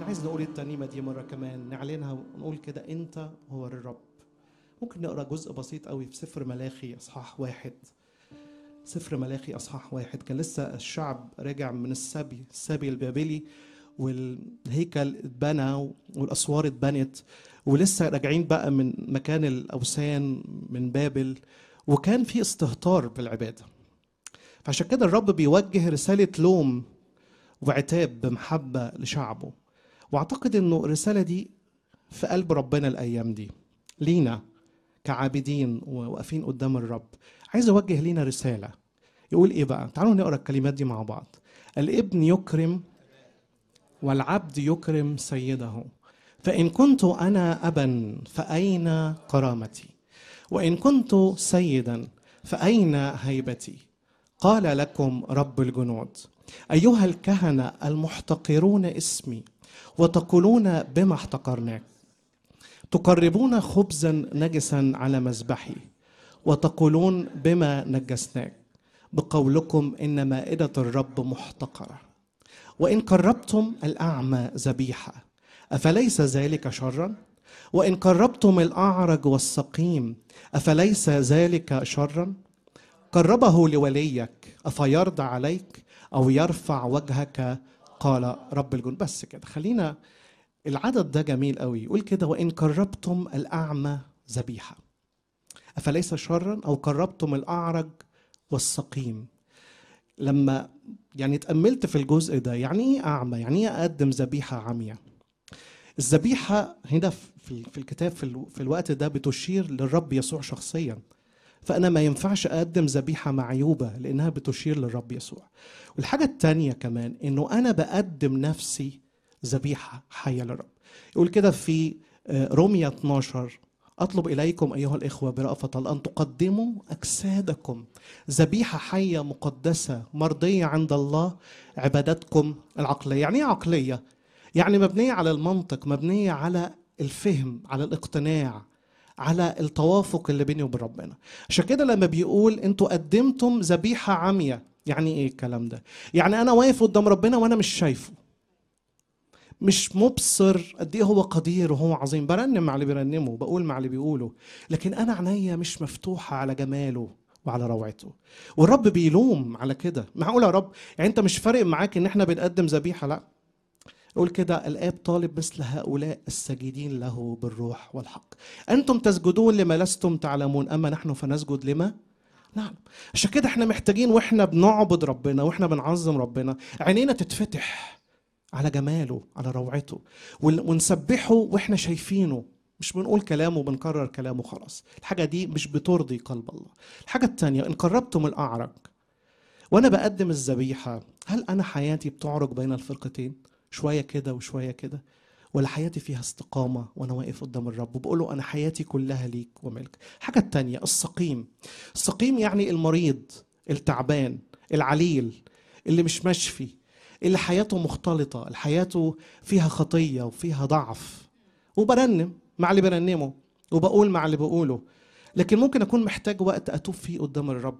عايز نقول الترنيمة دي مرة كمان نعلنها ونقول كده أنت هو الرب ممكن نقرا جزء بسيط قوي في سفر ملاخي اصحاح واحد سفر ملاخي اصحاح واحد كان لسه الشعب راجع من السبي السبي البابلي والهيكل اتبنى والاسوار اتبنت ولسه راجعين بقى من مكان الاوثان من بابل وكان في استهتار بالعباده فعشان كده الرب بيوجه رساله لوم وعتاب بمحبه لشعبه واعتقد انه الرساله دي في قلب ربنا الايام دي لينا كعابدين وواقفين قدام الرب عايز اوجه لينا رساله يقول ايه بقى تعالوا نقرا الكلمات دي مع بعض الابن يكرم والعبد يكرم سيده فان كنت انا ابا فاين كرامتي وان كنت سيدا فاين هيبتي قال لكم رب الجنود ايها الكهنه المحتقرون اسمي وتقولون بما احتقرناك تقربون خبزا نجسا على مذبحي وتقولون بما نجسناك بقولكم ان مائده الرب محتقره وان قربتم الاعمى ذبيحه افليس ذلك شرا وان قربتم الاعرج والسقيم افليس ذلك شرا قربه لوليك افيرضى عليك او يرفع وجهك قال رب الجند بس كده خلينا العدد ده جميل قوي يقول كده وان قربتم الاعمى ذبيحه افليس شرا او قربتم الاعرج والسقيم لما يعني اتاملت في الجزء ده يعني ايه اعمى يعني ايه اقدم ذبيحه عمياء الذبيحه هنا في في الكتاب في, في الوقت ده بتشير للرب يسوع شخصيا فانا ما ينفعش اقدم ذبيحه معيوبه لانها بتشير للرب يسوع والحاجه الثانيه كمان انه انا بقدم نفسي ذبيحه حيه للرب يقول كده في روميا 12 اطلب اليكم ايها الاخوه برأفه الله ان تقدموا اجسادكم ذبيحه حيه مقدسه مرضيه عند الله عبادتكم العقليه يعني ايه عقليه يعني مبنيه على المنطق مبنيه على الفهم على الاقتناع على التوافق اللي بيني وبين ربنا عشان كده لما بيقول انتوا قدمتم ذبيحه عمياء يعني ايه الكلام ده يعني انا واقف قدام ربنا وانا مش شايفه مش مبصر قد ايه هو قدير وهو عظيم برنم مع اللي بيرنمه بقول مع اللي بيقوله لكن انا عينيا مش مفتوحه على جماله وعلى روعته والرب بيلوم على كده معقول يا رب يعني انت مش فارق معاك ان احنا بنقدم ذبيحه لا يقول كده الاب طالب مثل هؤلاء الساجدين له بالروح والحق انتم تسجدون لما لستم تعلمون اما نحن فنسجد لما نعم عشان كده احنا محتاجين واحنا بنعبد ربنا واحنا بنعظم ربنا عينينا تتفتح على جماله على روعته ونسبحه واحنا شايفينه مش بنقول كلامه وبنكرر كلامه خلاص الحاجة دي مش بترضي قلب الله الحاجة التانية إن قربتم الأعرج وأنا بقدم الذبيحة هل أنا حياتي بتعرج بين الفرقتين شوية كده وشوية كده ولا حياتي فيها استقامة وأنا واقف قدام الرب وبقول له أنا حياتي كلها ليك وملك الحاجة التانية السقيم السقيم يعني المريض التعبان العليل اللي مش مشفي اللي حياته مختلطة اللي حياته فيها خطية وفيها ضعف وبرنم مع اللي برنمه وبقول مع اللي بقوله لكن ممكن أكون محتاج وقت أتوب فيه قدام الرب